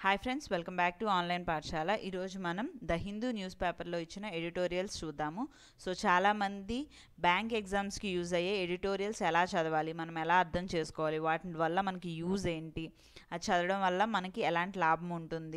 Hi friends welcome back to online పాఠశాల ఈరోజు మనం ద హిందూ న్యూస్ పేపర్లో ఇచ్చిన ఎడిటోరియల్స్ చూద్దాము సో చాలామంది బ్యాంక్ ఎగ్జామ్స్కి యూజ్ అయ్యే ఎడిటోరియల్స్ ఎలా చదవాలి మనం ఎలా అర్థం చేసుకోవాలి వాటి వల్ల మనకి యూజ్ ఏంటి అది చదవడం వల్ల మనకి ఎలాంటి లాభం ఉంటుంది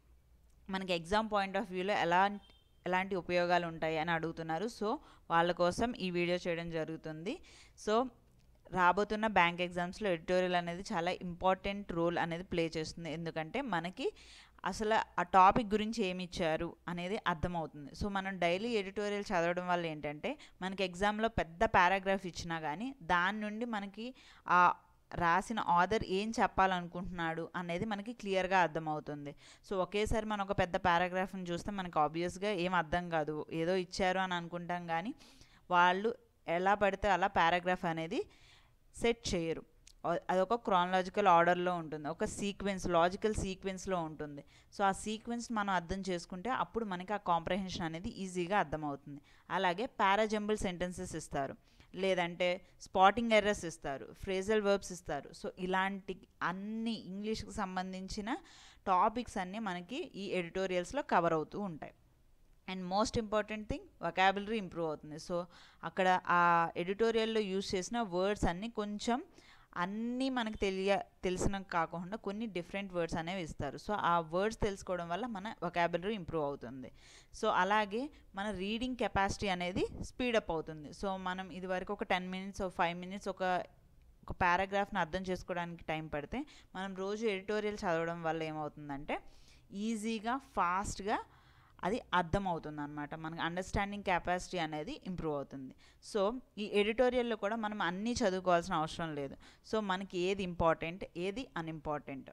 మనకి ఎగ్జామ్ పాయింట్ ఆఫ్ వ్యూలో ఎలా ఎలాంటి ఉపయోగాలు ఉంటాయి అని అడుగుతున్నారు సో వాళ్ళ కోసం ఈ వీడియో చేయడం జరుగుతుంది సో రాబోతున్న బ్యాంక్ ఎగ్జామ్స్లో ఎడిటోరియల్ అనేది చాలా ఇంపార్టెంట్ రోల్ అనేది ప్లే చేస్తుంది ఎందుకంటే మనకి అసలు ఆ టాపిక్ గురించి ఏమి ఇచ్చారు అనేది అర్థమవుతుంది సో మనం డైలీ ఎడిటోరియల్ చదవడం వల్ల ఏంటంటే మనకి ఎగ్జామ్లో పెద్ద పారాగ్రాఫ్ ఇచ్చినా కానీ దాని నుండి మనకి ఆ రాసిన ఆథర్ ఏం చెప్పాలనుకుంటున్నాడు అనేది మనకి క్లియర్గా అర్థమవుతుంది సో ఒకేసారి మనం ఒక పెద్ద పారాగ్రాఫ్ని చూస్తే మనకు ఆబ్వియస్గా ఏం అర్థం కాదు ఏదో ఇచ్చారు అని అనుకుంటాం కానీ వాళ్ళు ఎలా పడితే అలా పారాగ్రాఫ్ అనేది సెట్ చేయరు అదొక క్రానలాజికల్ ఆర్డర్లో ఉంటుంది ఒక సీక్వెన్స్ లాజికల్ సీక్వెన్స్లో ఉంటుంది సో ఆ సీక్వెన్స్ మనం అర్థం చేసుకుంటే అప్పుడు మనకి ఆ కాంప్రహెన్షన్ అనేది ఈజీగా అర్థమవుతుంది అలాగే పారాజంబుల్ సెంటెన్సెస్ ఇస్తారు లేదంటే స్పాటింగ్ ఎర్రర్స్ ఇస్తారు ఫ్రేజల్ వర్బ్స్ ఇస్తారు సో ఇలాంటి అన్ని ఇంగ్లీష్కి సంబంధించిన టాపిక్స్ అన్నీ మనకి ఈ ఎడిటోరియల్స్లో కవర్ అవుతూ ఉంటాయి and most important thing vocabulary improve అవుతుంది సో అక్కడ ఆ ఎడిటోరియల్లో యూజ్ చేసిన వర్డ్స్ అన్నీ కొంచెం అన్నీ మనకు తెలియ తెలిసిన కాకుండా కొన్ని డిఫరెంట్ వర్డ్స్ అనేవి ఇస్తారు సో ఆ వర్డ్స్ తెలుసుకోవడం వల్ల మన వొకాబులరీ ఇంప్రూవ్ అవుతుంది సో అలాగే మన రీడింగ్ కెపాసిటీ అనేది స్పీడప్ అవుతుంది సో మనం ఇదివరకు ఒక టెన్ మినిట్స్ ఫైవ్ మినిట్స్ ఒక ఒక పారాగ్రాఫ్ని అర్థం చేసుకోవడానికి టైం పడితే మనం రోజు ఎడిటోరియల్ చదవడం వల్ల ఏమవుతుందంటే ఈజీగా ఫాస్ట్గా అది అర్థమవుతుంది అనమాట మనకి అండర్స్టాండింగ్ కెపాసిటీ అనేది ఇంప్రూవ్ అవుతుంది సో ఈ ఎడిటోరియల్లో కూడా మనం అన్నీ చదువుకోవాల్సిన అవసరం లేదు సో మనకి ఏది ఇంపార్టెంట్ ఏది unimportant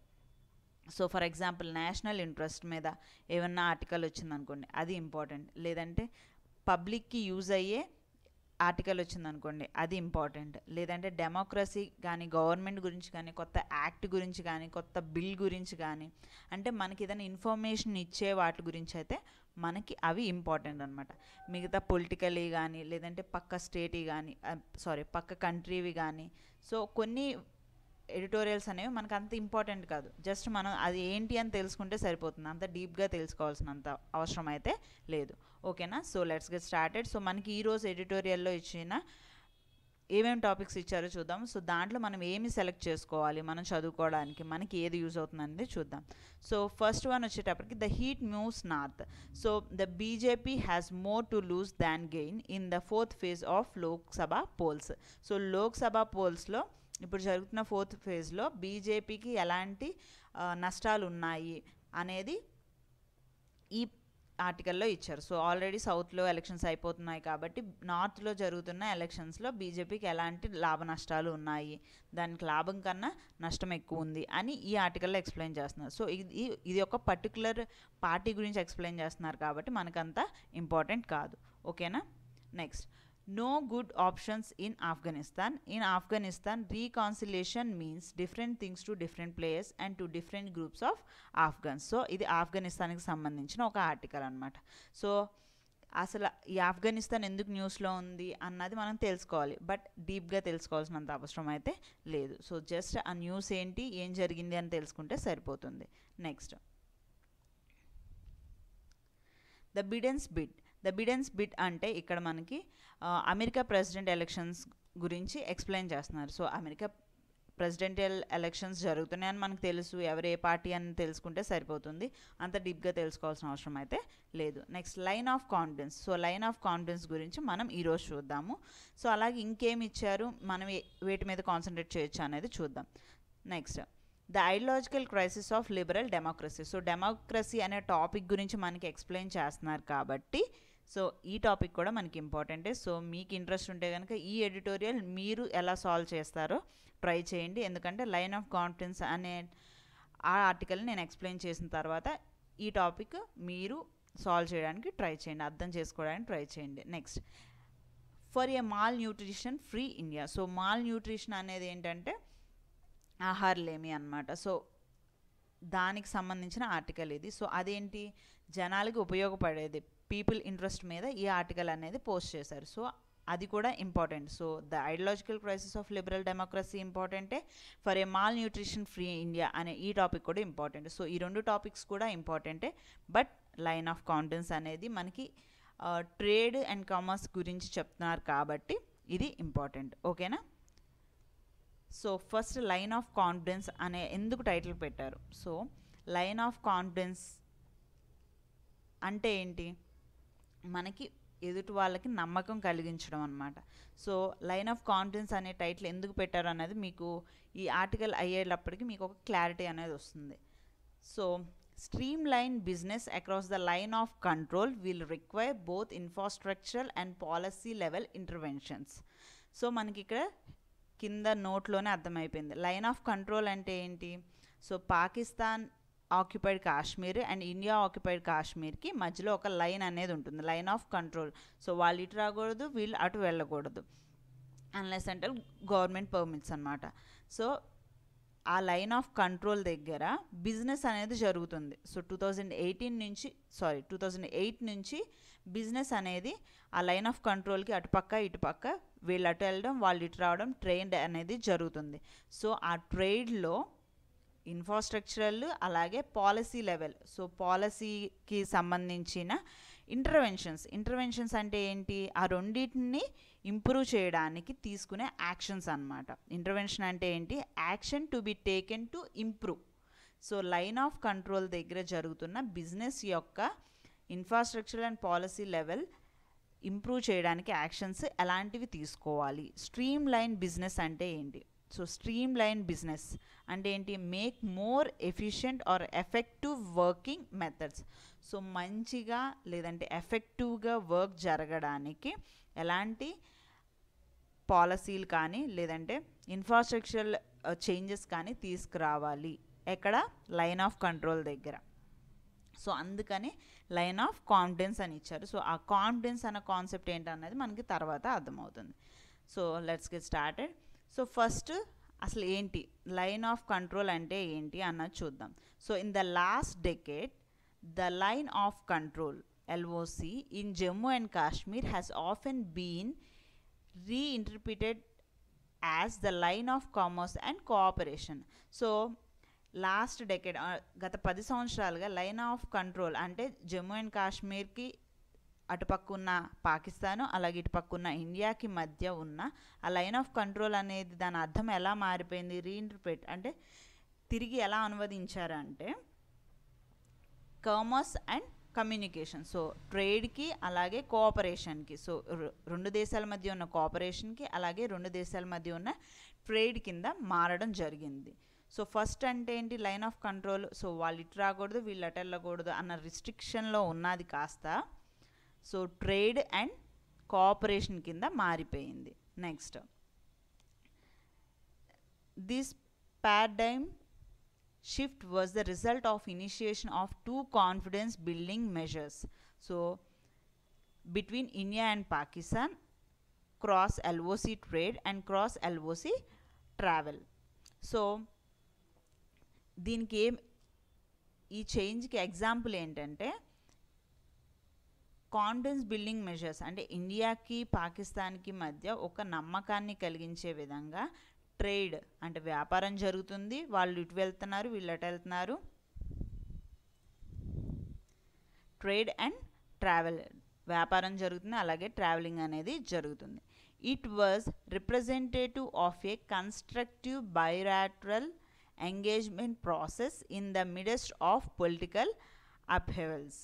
so for example national interest మీద ఏమన్నా ఆర్టికల్ వచ్చిందనుకోండి అది ఇంపార్టెంట్ లేదంటే పబ్లిక్కి యూజ్ అయ్యే ఆర్టికల్ వచ్చిందనుకోండి అది ఇంపార్టెంట్ లేదంటే డెమోక్రసీ కానీ గవర్నమెంట్ గురించి కానీ కొత్త యాక్ట్ గురించి కానీ కొత్త బిల్ గురించి కానీ అంటే మనకి ఏదైనా ఇన్ఫర్మేషన్ ఇచ్చే వాటి గురించి అయితే మనకి అవి ఇంపార్టెంట్ అనమాట మిగతా పొలిటికలీ కానీ లేదంటే పక్క స్టేట్వి కానీ సారీ పక్క కంట్రీవి కానీ సో కొన్ని ఎడిటోరియల్స్ అనేవి మనకు అంత ఇంపార్టెంట్ కాదు జస్ట్ మనం అది ఏంటి అని తెలుసుకుంటే సరిపోతుంది అంత డీప్గా తెలుసుకోవాల్సినంత అవసరం అయితే లేదు ఓకేనా so let's get started so మనకి ఈరోజు ఎడిటోరియల్లో ఇచ్చిన ఏమేమి టాపిక్స్ ఇచ్చారో చూద్దాం సో దాంట్లో మనం ఏమి సెలెక్ట్ చేసుకోవాలి మనం చదువుకోవడానికి మనకి ఏది యూజ్ అవుతుంది అనేది చూద్దాం సో ఫస్ట్ వన్ వచ్చేటప్పటికి the heat moves north so the BJP has more to lose than gain in the fourth phase of Lok Sabha polls so Lok Sabha పోల్స్లో ఇప్పుడు జరుగుతున్న ఫోర్త్ ఫేజ్లో బీజేపీకి ఎలాంటి నష్టాలు ఉన్నాయి అనేది ఈ ఆర్టికల్లో ఇచ్చారు సో ఆల్రెడీ సౌత్లో ఎలక్షన్స్ అయిపోతున్నాయి కాబట్టి నార్త్లో జరుగుతున్న ఎలక్షన్స్లో బీజేపీకి ఎలాంటి లాభ నష్టాలు ఉన్నాయి దానికి లాభం కన్నా నష్టం ఎక్కువ ఉంది అని ఈ ఆర్టికల్లో ఎక్స్ప్లెయిన్ చేస్తున్నారు సో ఇది ఇది ఒక పర్టికులర్ పార్టీ గురించి ఎక్స్ప్లెయిన్ చేస్తున్నారు కాబట్టి మనకంత ఇంపార్టెంట్ కాదు ఓకేనా next no good options in Afghanistan. In Afghanistan, reconciliation means different things to different players and to different groups of Afghans. So ఇది ఆఫ్ఘనిస్తాన్కి సంబంధించిన ఒక ఆర్టికల్ అనమాట సో అసలు ఈ ఆఫ్ఘనిస్తాన్ ఎందుకు న్యూస్లో ఉంది అన్నది మనం తెలుసుకోవాలి బట్ డీప్గా తెలుసుకోవాల్సినంత అవసరం అయితే లేదు సో జస్ట్ ఆ న్యూస్ ఏంటి ఏం జరిగింది అని తెలుసుకుంటే సరిపోతుంది next the Biden's bid the Biden's bid అంటే ఇక్కడ మనకి అమెరికా ప్రెసిడెంట్ ఎలక్షన్స్ గురించి ఎక్స్ప్లెయిన్ చేస్తున్నారు సో అమెరికా ప్రెసిడెంటియల్ ఎలక్షన్స్ జరుగుతున్నాయని మనకు తెలుసు ఎవరు ఏ పార్టీ అని తెలుసుకుంటే సరిపోతుంది అంత డీప్గా తెలుసుకోవాల్సిన అవసరం అయితే లేదు next line of confidence so line of confidence గురించి మనం ఈరోజు చూద్దాము సో అలాగే ఇంకేమి ఇచ్చారు మనం వేటి మీద కాన్సన్ట్రేట్ చేయొచ్చు అనేది చూద్దాం next the ideological crisis of liberal democracy so democracy అనే టాపిక్ గురించి మనకి ఎక్స్ప్లెయిన్ చేస్తున్నారు కాబట్టి సో ఈ టాపిక్ కూడా మనకి ఇంపార్టెంటే సో మీకు ఇంట్రెస్ట్ ఉంటే కనుక ఈ ఎడిటోరియల్ మీరు ఎలా సాల్వ్ చేస్తారో ట్రై చేయండి ఎందుకంటే లైన్ ఆఫ్ కాన్ఫిడెన్స్ అనే ఆ ఆర్టికల్ని నేను ఎక్స్ప్లెయిన్ చేసిన తర్వాత ఈ టాపిక్ మీరు సాల్వ్ చేయడానికి ట్రై చేయండి అర్థం చేసుకోవడానికి ట్రై చేయండి next for a malnutrition free India so malnutrition అనేది ఏంటంటే ఆహారలేమి అనమాట సో దానికి సంబంధించిన ఆర్టికల్ ఇది సో అదేంటి జనాలకి ఉపయోగపడేది పీపుల్ ఇంట్రెస్ట్ మీద ఈ ఆర్టికల్ అనేది పోస్ట్ చేశారు సో అది కూడా important so the ideological crisis of liberal democracy ఇంపార్టెంటే for a malnutrition free India అనే ఈ టాపిక్ కూడా ఇంపార్టెంట్ సో ఈ రెండు టాపిక్స్ కూడా ఇంపార్టెంటే బట్ లైన్ ఆఫ్ కాన్ఫిడెన్స్ అనేది మనకి ట్రేడ్ అండ్ కామర్స్ గురించి చెప్తున్నారు కాబట్టి ఇది ఇంపార్టెంట్ ఓకేనా so first line of confidence అనే ఎందుకు టైటిల్ పెట్టారు సో లైన్ ఆఫ్ కాన్ఫిడెన్స్ అంటే ఏంటి మనకి ఎదుటి వాళ్ళకి నమ్మకం కలిగించడం అనమాట సో లైన్ ఆఫ్ కాన్ఫిడెన్స్ అనే టైటిల్ ఎందుకు పెట్టారు అనేది మీకు ఈ ఆర్టికల్ అయ్యేటప్పటికి మీకు ఒక క్లారిటీ అనేది వస్తుంది so streamline business across the line of control will require both infrastructural and policy level interventions so మనకి ఇక్కడ కింద నోట్లోనే అర్థమైపోయింది లైన్ ఆఫ్ కంట్రోల్ అంటే ఏంటి so Pakistan occupied Kashmir and India occupied కాశ్మీర్కి మధ్యలో ఒక లైన్ అనేది ఉంటుంది లైన్ ఆఫ్ కంట్రోల్ సో వాళ్ళు ఇటు రాకూడదు వీళ్ళు అటు వెళ్ళకూడదు అన్లెస్ అంటే గవర్నమెంట్ పర్మిట్స్ అనమాట సో ఆ లైన్ ఆఫ్ కంట్రోల్ దగ్గర బిజినెస్ అనేది జరుగుతుంది సో టూ థౌజండ్ ఎయిటీన్ నుంచి సారీ టూ థౌజండ్ ఎయిట్ నుంచి బిజినెస్ అనేది ఆ లైన్ ఆఫ్ కంట్రోల్కి అటుపక్క ఇటుపక్క వీళ్ళు అటు వెళ్ళడం వాళ్ళు ఇటు రావడం ట్రైన్ అనేది జరుగుతుంది సో ఆ ట్రేడ్లో ఇన్ఫ్రాస్ట్రక్చరల్ అలాగే పాలసీ లెవెల్ సో పాలసీకి సంబంధించిన ఇంటర్వెన్షన్స్ ఇంటర్వెన్షన్స్ అంటే ఏంటి ఆ రెండింటిని ఇంప్రూవ్ చేయడానికి తీసుకునే యాక్షన్స్ అనమాట ఇంటర్వెన్షన్ అంటే ఏంటి action to be taken to improve so line of control దగ్గర జరుగుతున్న బిజినెస్ యొక్క infrastructure and policy level improve చేయడానికి యాక్షన్స్ ఎలాంటివి తీసుకోవాలి స్ట్రీమ్ లైన్ బిజినెస్ అంటే ఏంటి సో స్ట్రీమ్ లైన్ బిజినెస్ అంటే ఏంటి make more efficient or effective working methods so మంచిగా లేదంటే ఎఫెక్టివ్గా వర్క్ జరగడానికి ఎలాంటి పాలసీలు కానీ లేదంటే ఇన్ఫ్రాస్ట్రక్చర్ చేంజెస్ కానీ తీసుకురావాలి ఎక్కడ లైన్ ఆఫ్ కంట్రోల్ దగ్గర సో అందుకని లైన్ ఆఫ్ కాన్ఫిడెన్స్ అని ఇచ్చారు సో ఆ కాన్ఫిడెన్స్ అన్న కాన్సెప్ట్ ఏంటన్నది మనకి తర్వాత అర్థమవుతుంది so let's get started so first అసలు ఏంటి లైన్ ఆఫ్ కంట్రోల్ అంటే ఏంటి అన్నది చూద్దాం so in the last decade the line of control LOC in Jammu and Kashmir has often been reinterpreted as the line of commerce and cooperation so last decade గత పది సంవత్సరాలుగా line of control అంటే Jammu and కాశ్మీర్కి అటుపక్క ఉన్న పాకిస్తాను అలాగే ఇటుపక్క ఉన్న ఇండియాకి మధ్య ఉన్న ఆ లైన్ ఆఫ్ కంట్రోల్ అనేది దాని అర్థం ఎలా మారిపోయింది రీఇంటర్ప్రిట్ అంటే తిరిగి ఎలా అనువదించారంటే కామర్స్ అండ్ కమ్యూనికేషన్ సో ట్రేడ్కి అలాగే కోఆపరేషన్కి సో రెండు దేశాల మధ్య ఉన్న కోఆపరేషన్కి అలాగే రెండు దేశాల మధ్య ఉన్న ట్రేడ్ కింద మారడం జరిగింది సో ఫస్ట్ అంటే ఏంటి లైన్ ఆఫ్ కంట్రోల్ సో వాళ్ళు ఇటు రాకూడదు వీళ్ళు అటు వెళ్ళకూడదు అన్న రిస్ట్రిక్షన్లో ఉన్నది కాస్త సో ట్రేడ్ అండ్ కోఆపరేషన్ కింద మారిపోయింది next this paradigm shift was the result of initiation of two confidence building measures so between india and pakistan cross loc trade and cross loc travel so దీనికి ఏం ఈ చేంజ్కి example ఏంటంటే confidence building measures అంటే ఇండియాకి పాకిస్తాన్కి మధ్య ఒక నమ్మకాన్ని కలిగించే విధంగా ట్రేడ్ అంటే వ్యాపారం జరుగుతుంది వాళ్ళు ఇటు వెళ్తున్నారు వీళ్ళు అటు వెళ్తున్నారు ట్రేడ్ అండ్ ట్రావెల్ వ్యాపారం జరుగుతుంది అలాగే ట్రావెలింగ్ అనేది జరుగుతుంది it was representative of a constructive bilateral engagement process in the midst of political upheavals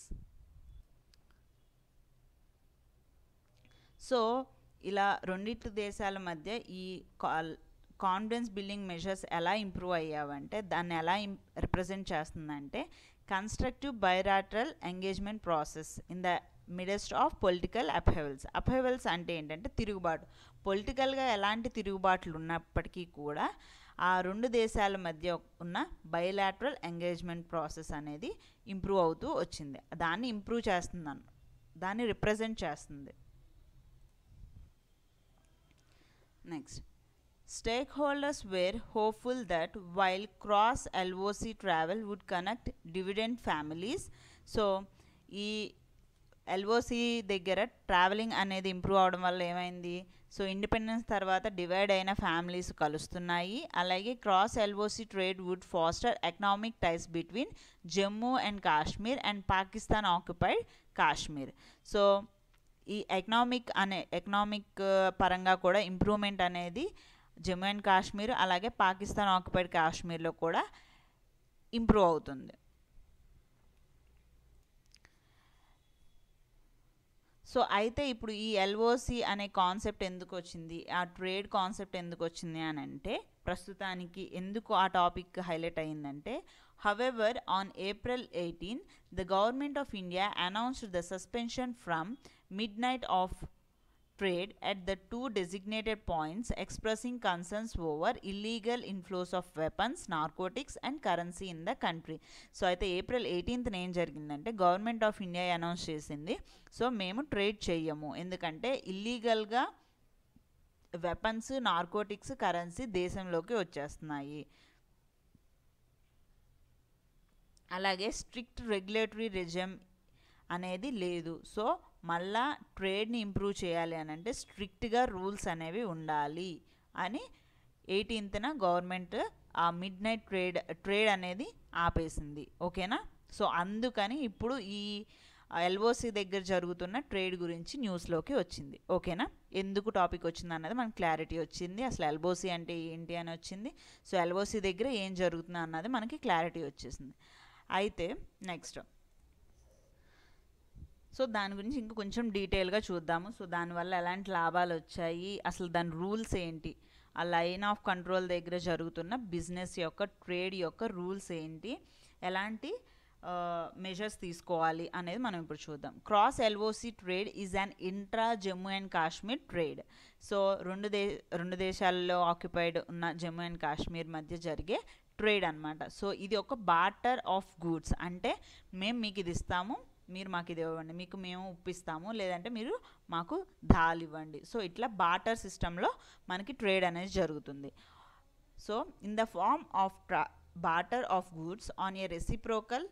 so ఇలా రెండిటి దేశాల మధ్య ఈ కాన్ఫిడెన్స్ బిల్డింగ్ మెజర్స్ ఎలా ఇంప్రూవ్ అయ్యావంటే దాన్ని ఎలా రిప్రజెంట్ చేస్తుందంటే constructive bilateral engagement process in the midst of political upheavals upheavals అంటే ఏంటంటే తిరుగుబాటు పొలిటికల్గా ఎలాంటి తిరుగుబాట్లు ఉన్నప్పటికీ కూడా ఆ రెండు దేశాల మధ్య ఉన్న బైలాటరల్ ఎంగేజ్మెంట్ ప్రాసెస్ అనేది ఇంప్రూవ్ అవుతూ వచ్చింది దాన్ని ఇంప్రూవ్ చేస్తుంది దాన్ని రిప్రజెంట్ చేస్తుంది next Stakeholders were hopeful that while cross LOC travel would connect dividend families, so ఈ ఎల్ఓసి దగ్గర ట్రావెలింగ్ అనేది ఇంప్రూవ్ అవడం వల్ల ఏమైంది సో ఇండిపెండెన్స్ తర్వాత డివైడ్ అయిన ఫ్యామిలీస్ కలుస్తున్నాయి అలాగే cross LOC trade would foster economic ties between Jammu and Kashmir and Pakistan occupied Kashmir so ఈ ఎకనామిక్ అనే ఎకనామిక్ పరంగా కూడా ఇంప్రూవ్మెంట్ అనేది జమ్మూ అండ్ కాశ్మీర్ అలాగే పాకిస్తాన్ ఆక్యుపైడ్ కాశ్మీర్లో కూడా ఇంప్రూవ్ అవుతుంది సో అయితే ఇప్పుడు ఈ ఎల్ఓసి అనే కాన్సెప్ట్ ఎందుకు వచ్చింది ఆ ట్రేడ్ కాన్సెప్ట్ ఎందుకు వచ్చింది అని అంటే ప్రస్తుతానికి ఎందుకు ఆ టాపిక్ హైలైట్ అయిందంటే however on April eighteen the government of India announced the suspension from midnight of trade at the two designated points expressing concerns over illegal inflows of weapons, narcotics and currency in the country. So అయితే April ఎయిటీన్త్న ఏం జరిగిందంటే government of India announce చేసింది so మేము trade చెయ్యము ఎందుకంటే ఇల్లీగల్గా weapons narcotics currency దేశంలోకి వచ్చేస్తున్నాయి అలాగే స్ట్రిక్ట్ రెగ్యులేటరీ రెజమ్ అనేది లేదు సో మళ్ళా ట్రేడ్ని ఇంప్రూవ్ చేయాలి అని అంటే స్ట్రిక్ట్గా రూల్స్ అనేవి ఉండాలి అని ఎయిటీన్త్న గవర్నమెంట్ ఆ మిడ్ నైట్ ట్రేడ్ ట్రేడ్ అనేది ఆపేసింది ఓకేనా సో అందుకని ఇప్పుడు ఈ ఎల్ఓసి దగ్గర జరుగుతున్న ట్రేడ్ గురించి న్యూస్లోకి వచ్చింది ఓకేనా ఎందుకు టాపిక్ వచ్చింది అన్నది మనకు క్లారిటీ వచ్చింది అసలు ఎల్ఓసి అంటే ఏంటి అని వచ్చింది సో ఎల్ఓసి దగ్గర ఏం జరుగుతుంది అన్నది మనకి క్లారిటీ వచ్చేసింది అయితే నెక్స్ట్ సో దాని గురించి ఇంకా కొంచెం డీటెయిల్గా చూద్దాము సో దానివల్ల ఎలాంటి లాభాలు వచ్చాయి అసలు దాని రూల్స్ ఏంటి ఆ లైన్ ఆఫ్ కంట్రోల్ దగ్గర జరుగుతున్న బిజినెస్ యొక్క ట్రేడ్ యొక్క రూల్స్ ఏంటి ఎలాంటి మెజర్స్ తీసుకోవాలి అనేది మనం ఇప్పుడు చూద్దాం cross LOC trade is an intra Jammu and Kashmir trade so రెండు దే రెండు దేశాల్లో ఆక్యుపైడ్ ఉన్న జమ్మూ అండ్ కాశ్మీర్ మధ్య జరిగే ట్రేడ్ అనమాట సో ఇది ఒక బాటర్ ఆఫ్ గూడ్స్ అంటే మేము మీకు ఇది ఇస్తాము మీరు మాకు ఇది ఇవ్వండి మీకు మేము ఉప్పిస్తాము లేదంటే మీరు మాకు దాల్ ఇవ్వండి సో ఇట్లా బాటర్ సిస్టంలో మనకి ట్రేడ్ అనేది జరుగుతుంది so in the form of ట్రా barter of goods on a reciprocal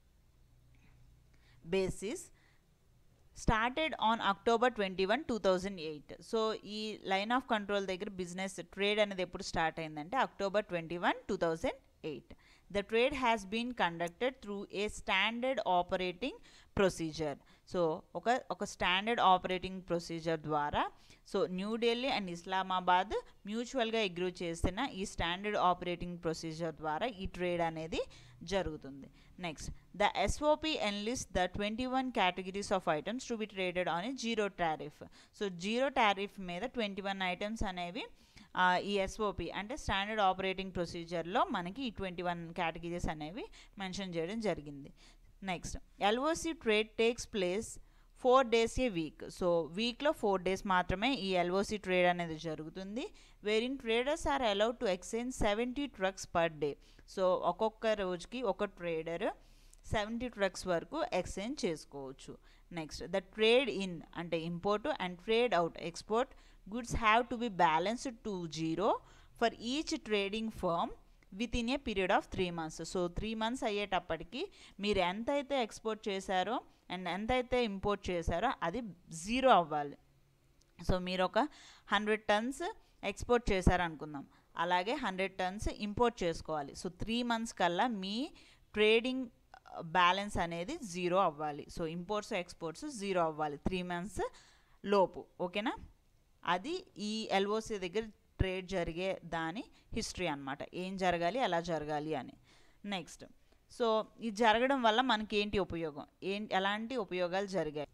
basis started on October twenty one two thousand eight so ఈ లైన్ ఆఫ్ కంట్రోల్ దగ్గర బిజినెస్ ట్రేడ్ అనేది ఎప్పుడు స్టార్ట్ అయిందంటే October twenty one two thousand eight the trade has been conducted through a standard operating procedure so ఒక ఒక standard operating procedure ద్వారా so New Delhi and Islamabad మ్యూచువల్గా agree చేసిన ఈ స్టాండర్డ్ ఆపరేటింగ్ ప్రొసీజర్ ద్వారా ఈ ట్రేడ్ అనేది జరుగుతుంది next the SOP enlist the twenty one categories of items to be traded on a zero tariff so zero tariff మీద ట్వంటీ వన్ ఐటమ్స్ అనేవి ఈ ఎస్ఓపి అంటే స్టాండర్డ్ ఆపరేటింగ్ ప్రొసీజర్లో మనకి ఈ ట్వంటీ వన్ కేటగిరీస్ అనేవి మెన్షన్ చేయడం జరిగింది next LOC trade takes place four days a week so వీక్లో ఫోర్ డేస్ మాత్రమే ఈ ఎల్ఓసి ట్రేడ్ అనేది జరుగుతుంది wherein traders are allowed to exchange seventy trucks per day so ఒక్కొక్క రోజుకి ఒక ట్రేడర్ సెవెంటీ ట్రక్స్ వరకు ఎక్స్చేంజ్ చేసుకోవచ్చు నెక్స్ట్ ద ట్రేడ్ ఇన్ అంటే import and trade out export goods have to be balanced to zero for each trading firm within a period of three months so three months అయ్యేటప్పటికి మీరు ఎంతైతే export చేశారో and ఎంతైతే import చేశారో అది zero అవ్వాలి so మీరు ఒక హండ్రెడ్ టన్స్ ఎక్స్పోర్ట్ చేశారనుకుందాం అలాగే హండ్రెడ్ టన్స్ ఇంపోర్ట్ చేసుకోవాలి సో త్రీ మంత్స్ కల్లా మీ ట్రేడింగ్ బ్యాలెన్స్ అనేది జీరో అవ్వాలి సో ఇంపోర్ట్స్ ఎక్స్పోర్ట్స్ జీరో అవ్వాలి త్రీ మంత్స్ లోపు ఓకేనా అది ఈ ఎల్ఓసి దగ్గర ట్రేడ్ జరిగే దాని హిస్టరీ అనమాట ఏం జరగాలి ఎలా జరగాలి అని నెక్స్ట్ సో ఇది జరగడం వల్ల మనకి ఏంటి ఉపయోగం ఏం ఎలాంటి ఉపయోగాలు జరిగాయి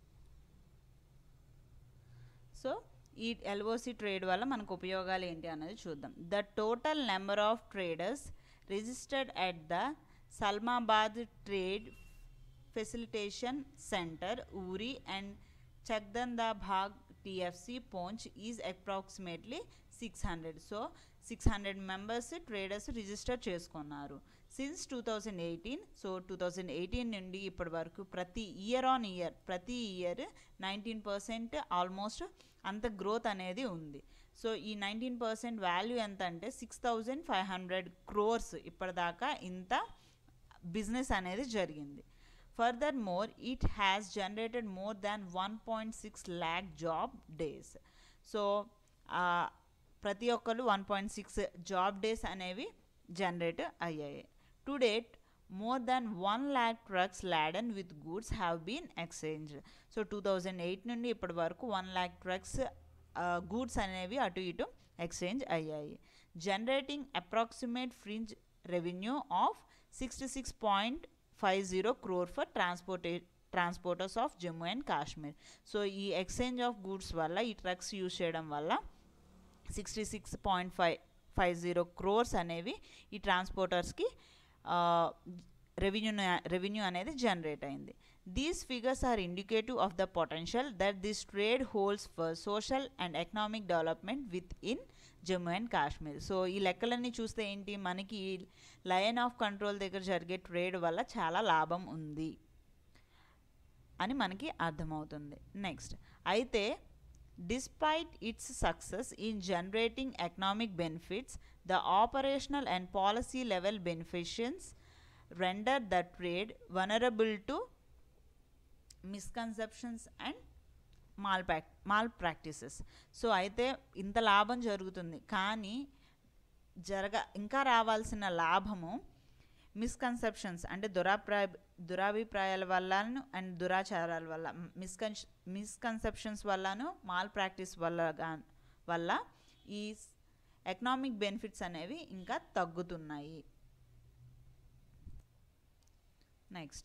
సో ఈ ఎల్ఓసి ట్రేడ్ వల్ల మనకు ఉపయోగాలు ఏంటి అన్నది చూద్దాం the total number of traders registered at the Salamabad trade facilitation centre Uri and Chakandabagh TFC Poonch is approximately six hundred so six hundred members traders register చేసుకున్నారు since two thousand eighteen so two thousand eighteen నుండి ఇప్పటి వరకు ప్రతి year on year ప్రతి year nineteen percent almost అంత growth అనేది ఉంది so ఈ నైన్టీన్ పర్సెంట్ వాల్యూ ఎంత అంటే six thousand five hundred crores ఇప్పటిదాకా ఇంత బిజినెస్ అనేది జరిగింది Furthermore, it has generated more than 1.6 lakh job days. So ప్రతి ఒక్కరు one point six job days అనేవి జనరేట్ అయ్యాయి to date more than one lakh trucks laden with goods have been exchange so two thousand eight నుండి ఇప్పటి వరకు one lakh trucks goods అనేవి అటు ఇటు ఎక్స్చేంజ్ అయ్యాయి generating approximate fringe revenue of sixty six point five zero crore for transport transporters of Jammu and Kashmir so ఈ exchange of goods వల్ల ఈ ట్రక్స్ యూజ్ చేయడం వల్ల sixty six point five five zero crores అనేవి ఈ ట్రాన్స్పోర్టర్స్కి రెవెన్యూ రెవెన్యూ అనేది జనరేట్ అయింది these figures are indicative of the potential that this trade holds for social and economic development with in Jammu and Kashmir so ఈ లెక్కలన్నీ చూస్తే ఏంటి మనకి లయన్ ఆఫ్ కంట్రోల్ దగ్గర జరిగే ట్రేడ్ వల్ల చాలా లాభం ఉంది అని మనకి అర్థమవుతుంది నెక్స్ట్ అయితే despite its success in generating economic benefits the operational and policy level deficiencies render the trade vulnerable to misconceptions and malpractices malpractices so అయితే ఇంత లాభం జరుగుతుంది కానీ జరగ ఇంకా రావాల్సిన లాభము మిస్కన్సెప్షన్స్ అంటే దురాప్రాయ దురాభిప్రాయాల వల్లను అండ్ దురాచారాల వల్ల మిస్కన్ మిస్కన్సెప్షన్స్ వల్లను మాల్ ప్రాక్టీస్ వల్ల వల్ల ఈ ఎకనామిక్ బెనిఫిట్స్ అనేవి ఇంకా తగ్గుతున్నాయి next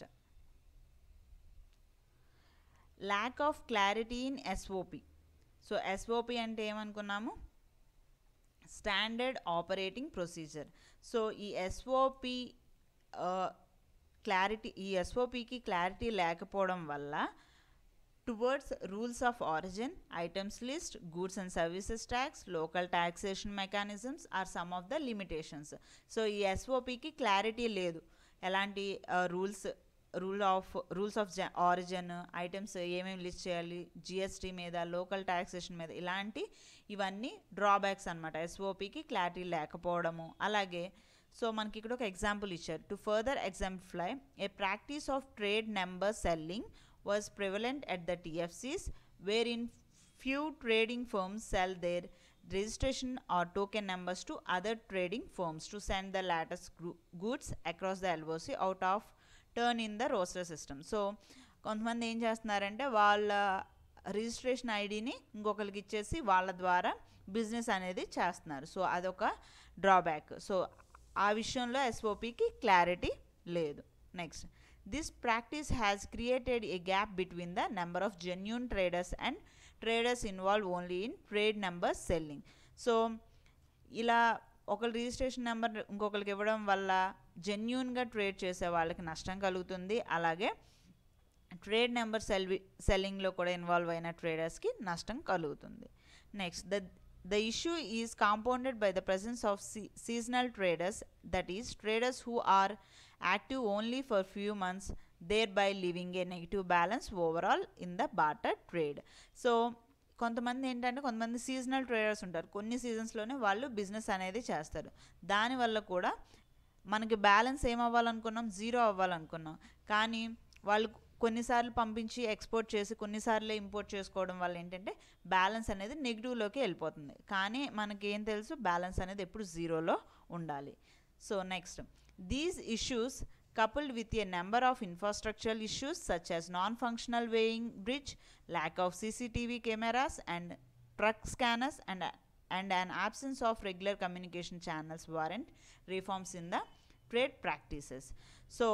lack of clarity in SOP so SOP అంటే ఏమనుకున్నాము స్టాండర్డ్ ఆపరేటింగ్ ప్రొసీజర్ సో ఈ ఎస్ఓపి క్లారిటీ ఈ ఎస్ఓపికి క్లారిటీ లేకపోవడం వల్ల towards rules of origin items list goods and services tax local taxation mechanisms are some of the limitations so ఈ ఎస్ఓపికి clarity లేదు ఎలాంటి rules rule of rules of origin items ఏమేమి లిస్ట్ చేయాలి జిఎస్టీ మీద లోకల్ ట్యాక్సేషన్ మీద ఇలాంటి ఇవన్నీ డ్రాబ్యాక్స్ అనమాట ఎస్ఓపికి క్లారిటీ లేకపోవడము అలాగే సో మనకి ఇక్కడ ఒక ఎగ్జాంపుల్ ఇచ్చారు to further exemplify a practice of trade number selling was prevalent at the TFCs wherein few trading firms sell their registration or token numbers to other trading firms to send the latest goods across the LOC out of turn in the roster system so కొంతమంది ఏం చేస్తున్నారంటే వాళ్ళ registration ఐడిని ఇంకొకరికి ఇచ్చేసి వాళ్ళ ద్వారా business అనేది చేస్తున్నారు సో అదొక డ్రాబ్యాక్ సో ఆ విషయంలో ఎస్ఓపికి క్లారిటీ లేదు next this practice has created a gap between the number of genuine traders and traders involve only in trade number selling so ఇలా ఒకరి రిజిస్ట్రేషన్ నెంబర్ ఇంకొకరికి ఇవ్వడం వల్ల జెన్యున్గా ట్రేడ్ చేసే వాళ్ళకి నష్టం కలుగుతుంది అలాగే ట్రేడ్ నెంబర్ సెల్ సెల్లింగ్లో కూడా ఇన్వాల్వ్ అయిన ట్రేడర్స్కి నష్టం కలుగుతుంది next the the issue is compounded by the presence of seasonal traders that is traders who are active only for few months thereby leaving a negative balance overall in the barter trade so కొంతమంది ఏంటంటే కొంతమంది seasonal traders ఉంటారు కొన్ని సీజన్స్లోనే వాళ్ళు business అనేది చేస్తారు దానివల్ల కూడా మనకి బ్యాలెన్స్ ఏమవ్వాలనుకున్నాం జీరో అవ్వాలనుకున్నాం కానీ వాళ్ళు కొన్నిసార్లు పంపించి ఎక్స్పోర్ట్ చేసి కొన్నిసార్లు ఇంపోర్ట్ చేసుకోవడం వల్ల ఏంటంటే బ్యాలెన్స్ అనేది నెగిటివ్లోకి వెళ్ళిపోతుంది కానీ మనకి ఏం తెలుసు బ్యాలెన్స్ అనేది ఎప్పుడు జీరోలో ఉండాలి so next these issues coupled with a number of infrastructural issues such as non-functional weighing bridge, lack of CCTV cameras and truck scanners and, and an absence of regular communication channels warrant reforms in the trade practices. So,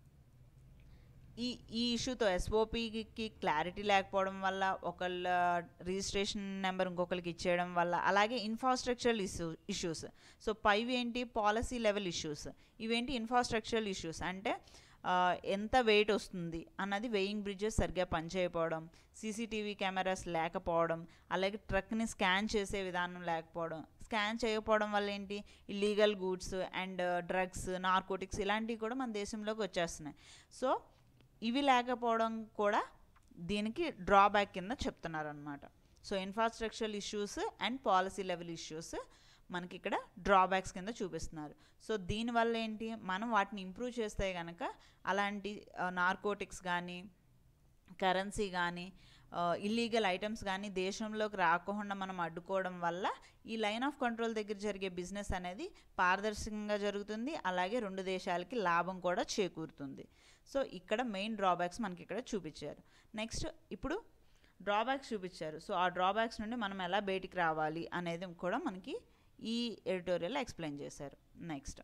ఈ ఈ ఇష్యూతో ఎస్ఓపికి clarity లేకపోవడం వల్ల ఒకళ్ళ registration number ఇంకొకరికి ఇచ్చేయడం వల్ల అలాగే infrastructural issue issues so పైవి ఏంటి పాలసీ లెవెల్ ఇష్యూస్ ఇవేంటి ఇన్ఫ్రాస్ట్రక్చరల్ ఇష్యూస్ అంటే ఎంత వెయిట్ వస్తుంది అన్నది వెయింగ్ బ్రిడ్జెస్ సరిగ్గా పనిచేయకపోవడం సీసీటీవీ కెమెరాస్ లేకపోవడం అలాగే ట్రక్ని స్కాన్ చేసే విధానం లేకపోవడం స్కాన్ చేయకపోవడం వల్ల ఏంటి illegal goods and drugs narcotics ఇలాంటివి కూడా మన దేశంలోకి వచ్చేస్తున్నాయి సో ఇవి లేకపోవడం కూడా దీనికి డ్రాబ్యాక్ కింద చెప్తున్నారు అనమాట so infrastructural issues and policy level issues మనకి ఇక్కడ డ్రాబ్యాక్స్ కింద చూపిస్తున్నారు సో దీనివల్ల ఏంటి మనం వాటిని ఇంప్రూవ్ చేస్తే కనుక అలాంటి నార్కోటిక్స్ కానీ కరెన్సీ కానీ ఇల్లీగల్ ఐటమ్స్ కానీ దేశంలోకి రాకుండా మనం అడ్డుకోవడం వల్ల ఈ లైన్ ఆఫ్ కంట్రోల్ దగ్గర జరిగే బిజినెస్ అనేది పారదర్శకంగా జరుగుతుంది అలాగే రెండు దేశాలకి లాభం కూడా చేకూరుతుంది సో ఇక్కడ మెయిన్ డ్రాబ్యాక్స్ మనకి ఇక్కడ చూపించారు నెక్స్ట్ ఇప్పుడు డ్రాబ్యాక్స్ చూపించారు సో ఆ డ్రాబ్యాక్స్ నుండి మనం ఎలా బయటికి రావాలి అనేది కూడా మనకి ఈ ఎడిటోరియల్ ఎక్స్ప్లెయిన్ చేశారు next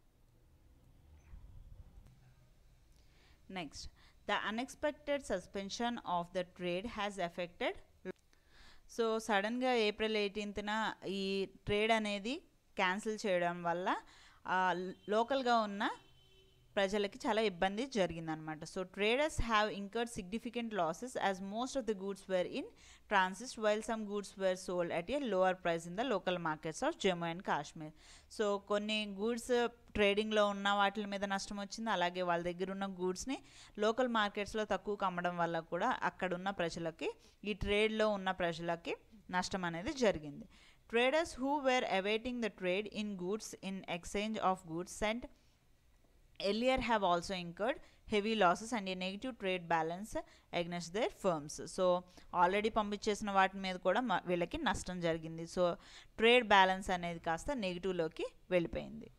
next the unexpected suspension of the trade has effected so సడన్గా ఏప్రిల్ ఎయిటీన్త్న ఈ ట్రేడ్ అనేది క్యాన్సిల్ చేయడం వల్ల లోకల్గా ఉన్న ప్రజలకి చాలా ఇబ్బంది జరిగిందనమాట so traders have incurred significant losses as most of the goods were in transit while some goods were sold at a lower price in the local markets of Jammu and Kashmir so కొన్ని goods ట్రేడింగ్లో ఉన్న వాటి మీద నష్టం వచ్చింది అలాగే వాళ్ళ దగ్గర ఉన్న గూడ్స్ని లోకల్ మార్కెట్స్లో తక్కువకు అమ్మడం వల్ల కూడా అక్కడ ఉన్న ప్రజలకి ఈ ట్రేడ్లో ఉన్న ప్రజలకి నష్టం అనేది జరిగింది traders who were awaiting the trade in goods in exchange of goods sent earlier have also incurred heavy losses and a negative trade balance against their firms so already పంపించేసిన వాటి మీద కూడా వీళ్ళకి నష్టం జరిగింది సో ట్రేడ్ బ్యాలెన్స్ అనేది కాస్త నెగిటివ్లోకి వెళ్ళిపోయింది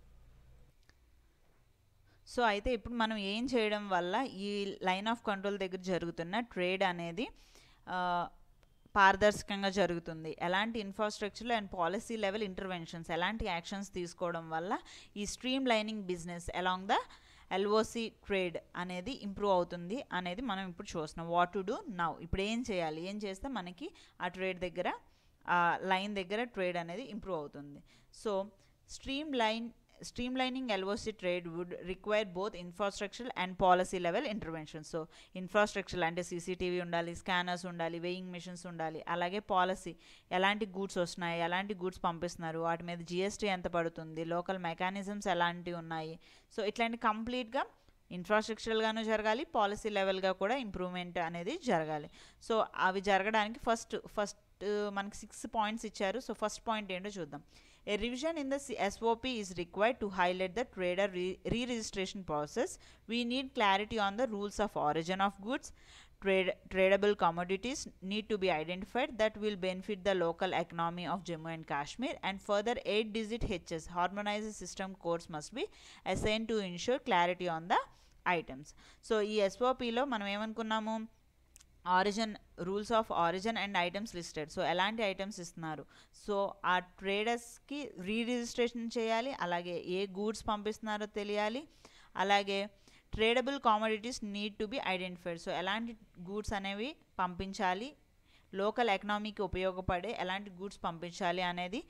సో అయితే ఇప్పుడు మనం ఏం చేయడం వల్ల ఈ లైన్ ఆఫ్ కంట్రోల్ దగ్గర జరుగుతున్న ట్రేడ్ అనేది పారదర్శకంగా జరుగుతుంది ఎలాంటి infrastructure and policy level interventions ఎలాంటి యాక్షన్స్ తీసుకోవడం వల్ల ఈ streamlining business along the LOC trade అనేది ఇంప్రూవ్ అవుతుంది అనేది మనం ఇప్పుడు చూస్తున్నాం వాట్ టు డూ నౌ ఇప్పుడు ఏం చేయాలి ఏం చేస్తే మనకి ఆ ట్రేడ్ దగ్గర లైన్ దగ్గర ట్రేడ్ అనేది ఇంప్రూవ్ అవుతుంది so streamline streamlining LOC trade would require both infrastructural and policy level intervention. So infrastructure అంటే సీసీటీవీ ఉండాలి స్కానర్స్ ఉండాలి వెయింగ్ మిషన్స్ ఉండాలి అలాగే పాలసీ ఎలాంటి గూడ్స్ వస్తున్నాయి ఎలాంటి గూడ్స్ పంపిస్తున్నారు వాటి మీద జిఎస్టీ ఎంత పడుతుంది లోకల్ మెకానిజమ్స్ ఎలాంటివి ఉన్నాయి సో ఇట్లాంటి కంప్లీట్గా ఇన్ఫ్రాస్ట్రక్చరల్గాను జరగాలి పాలసీ లెవెల్గా కూడా ఇంప్రూవ్మెంట్ అనేది జరగాలి సో అవి జరగడానికి ఫస్ట్ ఫస్ట్ మనకి సిక్స్ పాయింట్స్ ఇచ్చారు సో ఫస్ట్ పాయింట్ ఏంటో చూద్దాం A revision in the SOP is required to highlight the trader re registration process. We need clarity on the rules of origin of goods. Trade, tradable commodities need to be identified that will benefit the local economy of Jammu and Kashmir. And further, 8 digit HS harmonized system codes must be assigned to ensure clarity on the items. So, ఈ ఎస్ఓపిలో మనం ఏమనుకున్నాము origin rules of origin and items listed so ఎలాంటి items ఇస్తున్నారు so ఆ ట్రేడర్స్కి re registration చేయాలి అలాగే ఏ గూడ్స్ పంపిస్తున్నారో తెలియాలి అలాగే tradable commodities need to be identified so ఎలాంటి గూడ్స్ అనేవి పంపించాలి లోకల్ ఎకనామీకి ఉపయోగపడే ఎలాంటి గూడ్స్ పంపించాలి అనేది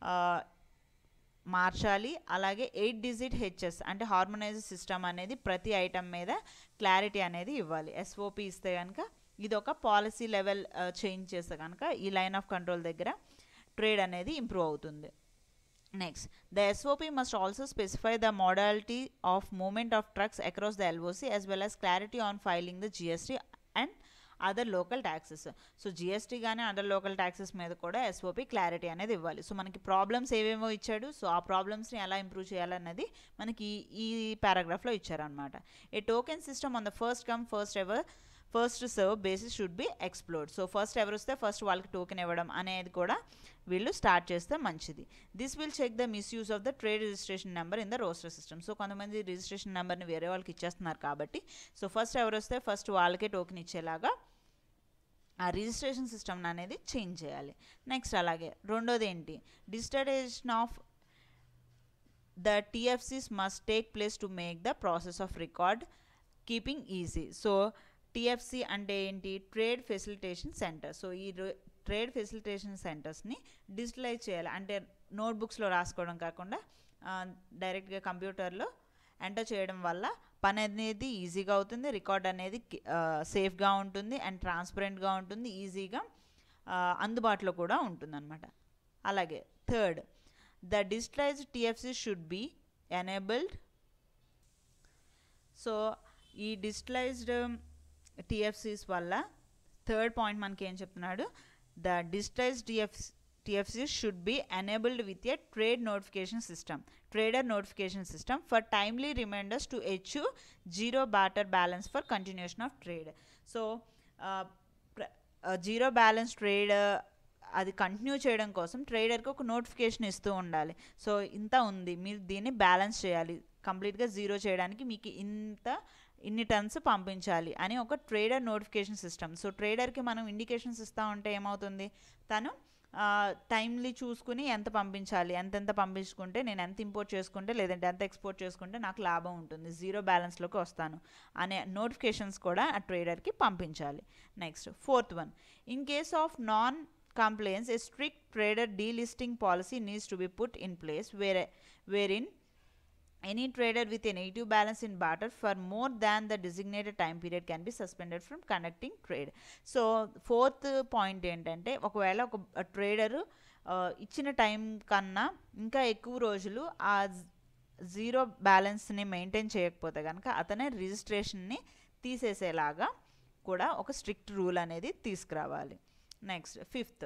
మార్చాలి అలాగే ఎయిట్ డిజిట్ హెచ్ఎస్ అంటే హార్మోనైజ్ సిస్టమ్ అనేది ప్రతి ఐటమ్ మీద క్లారిటీ అనేది ఇవ్వాలి ఎస్ఓపి ఇస్తే కనుక ఇది ఒక పాలసీ లెవెల్ చేంజ్ చేస్తే కనుక ఈ లైన్ ఆఫ్ కంట్రోల్ దగ్గర ట్రేడ్ అనేది ఇంప్రూవ్ అవుతుంది next the SOP must also specify the modality of movement of trucks across the LOC as well as clarity on filing the GST and other local taxes so GST కానీ other local taxes మీద కూడా SOP clarity అనేది ఇవ్వాలి so మనకి problems ఏవేమో ఇచ్చాడు so ఆ ప్రాబ్లమ్స్ని ఎలా ఇంప్రూవ్ చేయాలన్నది మనకి ఈ పారాగ్రాఫ్లో ఇచ్చారనమాట a token system on the first come first ever first serve basis should be explored so first ఎవరు వస్తే ఫస్ట్ వాళ్ళకి టోకెన్ ఇవ్వడం అనేది కూడా వీళ్ళు స్టార్ట్ చేస్తే మంచిది this will check the misuse of the trade registration number in the roster system so కొంతమంది రిజిస్ట్రేషన్ నెంబర్ని వేరే వాళ్ళకి ఇచ్చేస్తున్నారు కాబట్టి సో ఫస్ట్ ఎవరు వస్తే ఫస్ట్ వాళ్ళకే టోకెన్ ఇచ్చేలాగా ఆ రిజిస్ట్రేషన్ సిస్టమ్ అనేది చేంజ్ చేయాలి నెక్స్ట్ అలాగే రెండోది ఏంటి digitalization of the TFCs must take place to make the process of record keeping easy so TFC అంటే ఏంటి ట్రేడ్ ఫెసిలిటేషన్ సెంటర్ సో ఈ ట్రేడ్ ఫెసిలిటేషన్ సెంటర్స్ని డిజిటలైజ్ చేయాలి అంటే నోట్బుక్స్లో రాసుకోవడం కాకుండా డైరెక్ట్గా కంప్యూటర్లో ఎంటర్ చేయడం వల్ల పని అనేది ఈజీగా అవుతుంది రికార్డ్ అనేది సేఫ్గా ఉంటుంది అండ్ ట్రాన్స్పరెంట్గా ఉంటుంది ఈజీగా అందుబాటులో కూడా ఉంటుంది అనమాట అలాగే third the digitalized TFC should be enabled so ఈ డిజిటలైజ్డ్ టీఎఫ్సీస్ వల్ల థర్డ్ పాయింట్ మనకి ఏం చెప్తున్నాడు the digitalize TF TFCs should be enabled with a trade notification system, trader notification system for timely reminders to issue zero barter balance for continuation of trade. So, uh, zero balance trade అది continue చేయడం కోసం ట్రేడర్కి ఒక notification ఇస్తూ ఉండాలి so ఇంత ఉంది మీరు దీన్ని బ్యాలెన్స్ చేయాలి కంప్లీట్గా జీరో చేయడానికి మీకు ఇంత ఇన్ని టన్స్ పంపించాలి అని ఒక ట్రేడర్ నోటిఫికేషన్ సిస్టమ్ సో ట్రేడర్కి మనం ఇండికేషన్స్ ఇస్తూ ఉంటే ఏమవుతుంది తను టైమ్లీ చూసుకుని ఎంత పంపించాలి ఎంతెంత పంపించుకుంటే నేను ఎంత ఇంపోర్ట్ చేసుకుంటే లేదంటే ఎంత ఎక్స్పోర్ట్ చేసుకుంటే నాకు లాభం ఉంటుంది జీరో బ్యాలెన్స్లోకి వస్తాను అనే నోటిఫికేషన్స్ కూడా ఆ ట్రేడర్కి పంపించాలి next fourth one in case of non complaints, a strict trader delisting policy needs to be put in place where, wherein any trader with a negative balance in barter for more than the designated time period can be suspended from conducting trade. So fourth point ఏంటంటే ఒకవేళ ఒక trader ఇచ్చిన time కన్నా ఇంకా ఎక్కువ రోజులు ఆ zero బ్యాలెన్స్ని maintain చేయకపోతే కనుక అతనే రిజిస్ట్రేషన్ని తీసేసేలాగా కూడా ఒక స్ట్రిక్ట్ రూల్ అనేది తీసుకురావాలి next fifth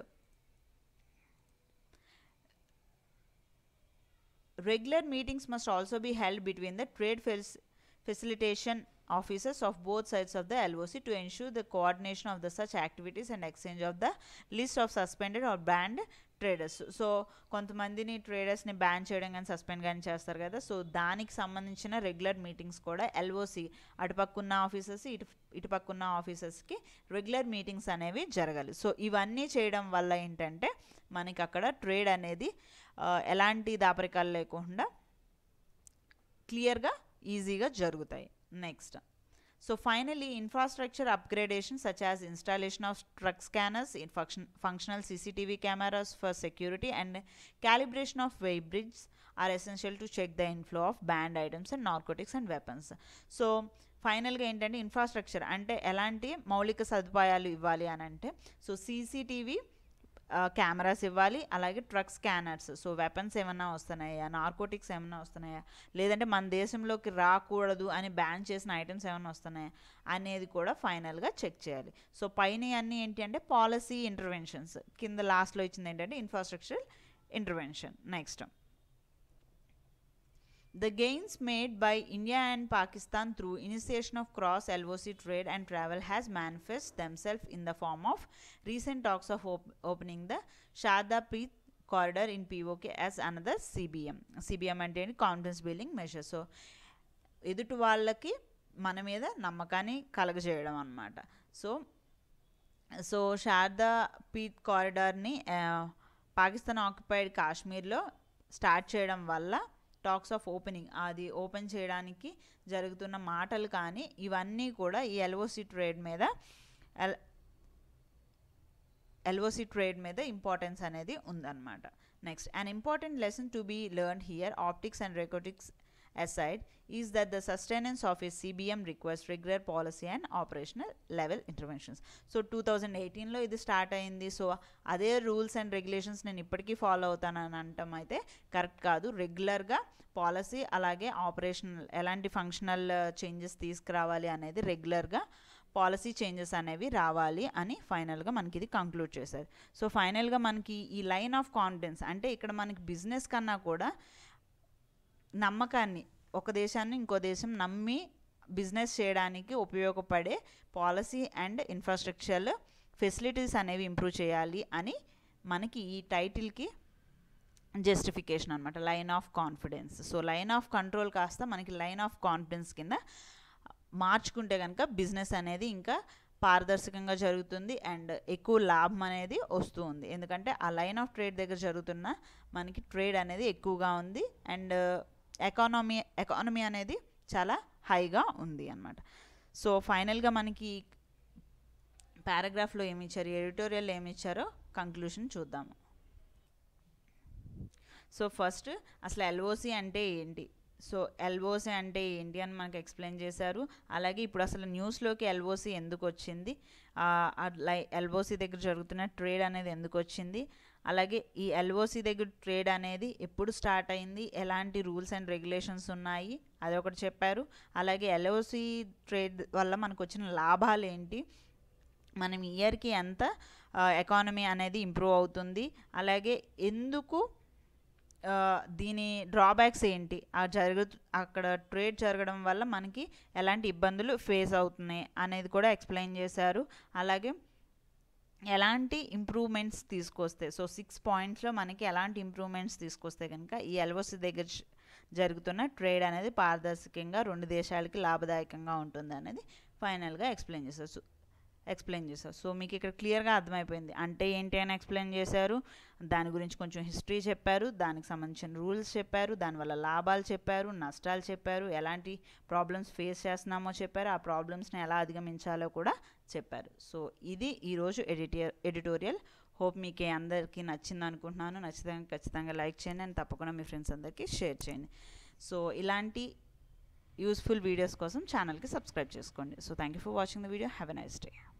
regular meetings must also be held between the trade fac- facilitation officers of both sides of the LOC to ensure the coordination of the such activities and exchange of the list of suspended or banned traders so కొంతమందిని ట్రేడర్స్ని ban చేయడం కానీ suspend కానీ చేస్తారు కదా so దానికి సంబంధించిన regular meetings కూడా ఎల్ఓసి అటుపక్కున్న ఆఫీసర్స్ ఇటు ఇటుపక్కున్న ఆఫీసర్స్కి రెగ్యులర్ మీటింగ్స్ అనేవి జరగాలి సో ఇవన్నీ చేయడం వల్ల ఏంటంటే మనకి అక్కడ ట్రేడ్ అనేది ఎలాంటి దాపరికాలు లేకుండా క్లియర్గా ఈజీగా జరుగుతాయి next so finally infrastructure upgradation such as installation of truck scanners in function functional CCTV cameras for security and calibration of weighbridge are essential to check the inflow of banned items and narcotics and weapons so ఫైనల్గా ఏంటంటే infrastructure అంటే ఎలాంటి మౌలిక సదుపాయాలు ఇవ్వాలి అని అంటే so CCTV cameras ఇవ్వాలి అలాగే ట్రక్ స్కానర్స్ సో వెపన్స్ ఏమన్నా వస్తున్నాయా నార్కోటిక్స్ ఏమన్నా వస్తున్నాయా లేదంటే మన దేశంలోకి రాకూడదు అని బ్యాన్ చేసిన ఐటమ్స్ ఏమైనా వస్తున్నాయా అనేది కూడా ఫైనల్గా చెక్ చేయాలి సో పైన అన్నీ ఏంటి అంటే పాలసీ ఇంటర్వెన్షన్స్ కింద లాస్ట్లో ఇచ్చింది ఏంటంటే infrastructure intervention next The gains made by India and Pakistan through initiation of cross LOC trade and travel has manifest themselves in the form of recent talks of op- opening the Sharda Preet corridor in POK as another CBM. CBM అంటే confidence building measure so ఎదుటి వాళ్ళకి మన మీద నమ్మకాన్ని కలగజేయడం అనమాట so so Sharada Peeth కారిడార్ని Pakistan occupied కాశ్మీర్లో స్టార్ట్ చేయడం వల్ల టాక్స్ ఆఫ్ ఓపెనింగ్ అది ఓపెన్ చేయడానికి జరుగుతున్న మాటలు కానీ ఇవన్నీ కూడా ఈ ఎల్ఓసి ట్రేడ్ మీద ఎల్ ఎల్ఓసి ట్రేడ్ మీద ఇంపార్టెన్స్ అనేది ఉందన్నమాట next an important lesson to be learn here optics and rhetorics aside is that the sustenance of a CBM requires regular policy and operational level interventions. So two thousand ఎయిటీన్లో ఇది start అయింది so అదే rules and regulations నేను ఇప్పటికీ follow అవుతానని అంటాం అయితే correct కాదు రెగ్యులర్గా పాలసీ అలాగే ఆపరేషనల్ ఎలాంటి ఫంక్షనల్ చేంజెస్ తీసుకురావాలి అనేది రెగ్యులర్గా పాలసీ చేంజెస్ అనేవి రావాలి అని ఫైనల్గా మనకి ఇది కంక్లూడ్ చేశారు సో ఫైనల్గా మనకి ఈ లైన్ ఆఫ్ కాన్ఫిడెన్స్ అంటే ఇక్కడ మనకి బిజినెస్ కన్నా కూడా నమ్మకాన్ని ఒక దేశాన్ని ఇంకో దేశం నమ్మి బిజినెస్ చేయడానికి ఉపయోగపడే పాలసీ అండ్ ఇన్ఫ్రాస్ట్రక్చర్ ఫెసిలిటీస్ అనేవి ఇంప్రూవ్ చేయాలి అని మనకి ఈ టైటిల్కి జస్టిఫికేషన్ అనమాట line of confidence so line of control కాస్త మనకి లైన్ ఆఫ్ కాన్ఫిడెన్స్ కింద మార్చుకుంటే కనుక బిజినెస్ అనేది ఇంకా పారదర్శకంగా జరుగుతుంది అండ్ ఎక్కువ లాభం అనేది వస్తూ ఉంది ఎందుకంటే ఆ లైన్ ఆఫ్ ట్రేడ్ దగ్గర జరుగుతున్న మనకి ట్రేడ్ అనేది ఎక్కువగా ఉంది అండ్ ఎకానమీ ఎకానమీ అనేది చాలా హైగా ఉంది అనమాట సో ఫైనల్గా మనకి పారాగ్రాఫ్లో ఏమి ఇచ్చారు ఎడిటోరియల్ ఏమి ఇచ్చారో కంక్లూషన్ చూద్దాము సో ఫస్ట్ అసలు ఎల్ఓసి అంటే ఏంటి సో ఎల్ఓసి అంటే ఏంటి అని మనకు ఎక్స్ప్లెయిన్ చేశారు అలాగే ఇప్పుడు అసలు న్యూస్లోకి ఎల్ఓసి ఎందుకు వచ్చింది లై ఎల్ఓసి దగ్గర జరుగుతున్న ట్రేడ్ అనేది ఎందుకు వచ్చింది అలాగే ఈ ఎల్ఓసి దగ్గర ట్రేడ్ అనేది ఎప్పుడు స్టార్ట్ అయింది ఎలాంటి రూల్స్ అండ్ రెగ్యులేషన్స్ ఉన్నాయి అదొకటి చెప్పారు అలాగే ఎల్ఓసి ట్రేడ్ వల్ల మనకు వచ్చిన లాభాలు ఏంటి మనం ఇయర్కి ఎంత ఎకానమీ అనేది ఇంప్రూవ్ అవుతుంది అలాగే ఎందుకు ఆ, దీని డ్రాబ్యాక్స్ ఏంటి ఆ జరుగు అక్కడ ట్రేడ్ జరగడం వల్ల మనకి ఎలాంటి ఇబ్బందులు ఫేస్ అవుతున్నాయి అనేది కూడా ఎక్స్ప్లెయిన్ చేశారు అలాగే ఎలాంటి ఇంప్రూవ్మెంట్స్ తీసుకొస్తే సో సిక్స్ పాయింట్స్లో మనకి ఎలాంటి ఇంప్రూవ్మెంట్స్ తీసుకొస్తే కనుక ఈ ఎల్ఓసి దగ్గర జ- జరుగుతున్న ట్రేడ్ అనేది పారదర్శకంగా రెండు దేశాలకి లాభదాయకంగా ఉంటుంది అనేది ఫైనల్గా ఎక్స్ప్లెయిన్ చేశారు సో ఎక్స్ప్లెయిన్ చేశారు సో మీకు ఇక్కడ క్లియర్గా అర్థమైపోయింది అంటే ఏంటి అని ఎక్స్ప్లెయిన్ చేశారు దాని గురించి కొంచెం హిస్టరీ చెప్పారు దానికి సంబంధించిన రూల్స్ చెప్పారు దానివల్ల లాభాలు చెప్పారు నష్టాలు చెప్పారు ఎలాంటి ప్రాబ్లమ్స్ ఫేస్ చేస్తున్నామో చెప్పారు ఆ ప్రాబ్లమ్స్ని ఎలా అధిగమించాలో కూడా చెప్పారు సో ఇది ఈరోజు ఎడిటియర్ ఎడిటోరియల్ హోప్ మీకు అందరికీ నచ్చింది అనుకుంటున్నాను నచ్చితే ఖచ్చితంగా లైక్ చేయండి అండ్ తప్పకుండా మీ ఫ్రెండ్స్ అందరికీ షేర్ చేయండి సో ఇలాంటి యూస్ఫుల్ వీడియోస్ కోసం ఛానల్కి సబ్స్క్రైబ్ చేసుకోండి so thank you for watching the video have a nice day